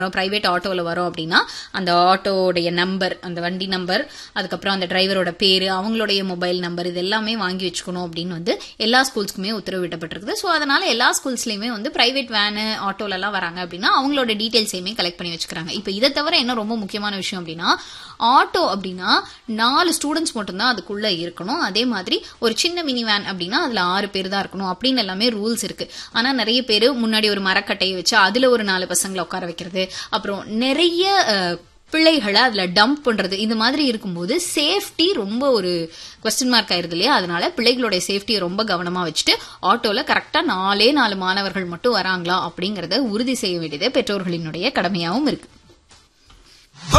private ஆட்டோவில் வரோம் அப்படின்னா அந்த ஆட்டோடைய நம்பர் அந்த வண்டி நம்பர் அதுக்கப்புறம் அந்த டிரைவரோட பேர் அவங்களுடைய மொபைல் நம்பர் இது எல்லாமே வாங்கி வச்சுக்கணும் அப்படின்னு வந்து எல்லா ஸ்கூல்ஸ்க்குமே உத்தரவிடப்பட்டிருக்குது ஸோ அதனால எல்லா ஸ்கூல்ஸ்லையுமே வந்து பிரைவேட் வேனு ஆட்டோலலாம் வராங்க அப்படின்னா அவங்களோட டீட்டெயில்ஸையுமே கலெக்ட் பண்ணி வச்சுக்கிறாங்க இப்போ இதை தவிர என்ன ரொம்ப முக்கியமான விஷயம் அப்படின்னா ஆட்டோ அப்படின்னா நாலு ஸ்டூடெண்ட்ஸ் மட்டும்தான் அதுக்குள்ள இருக்கணும் அதே மாதிரி ஒரு சின்ன மினி வேன் அப்படின்னா அதுல ஆறு பேர் தான் இருக்கணும் அப்படின்னு எல்லாமே ரூல்ஸ் இருக்கு ஆனா நிறைய பேர் முன்னாடி ஒரு மரக்கட்டையை வச்சு அதுல ஒரு நாலு பசங்களை உட்கார வைக்கிறது அப்புறம் நிறைய அஹ், பிள்ளைகளை அதுல டம்ப் பண்றது இந்த மாதிரி இருக்கும்போது சேஃப்டி ரொம்ப ஒரு கொஸ்டின் மார்க் ஆயிருது இல்லையா அதனால பிள்ளைகளுடைய சேஃப்டியை ரொம்ப கவனமா வச்சுட்டு ஆட்டோல கரெக்டா நாலே நாலு மாணவர்கள் மட்டும் வராங்களா அப்படிங்கறத உறுதி செய்ய வேண்டியது பெற்றோர்களினுடைய கடமையாவும் இருக்கு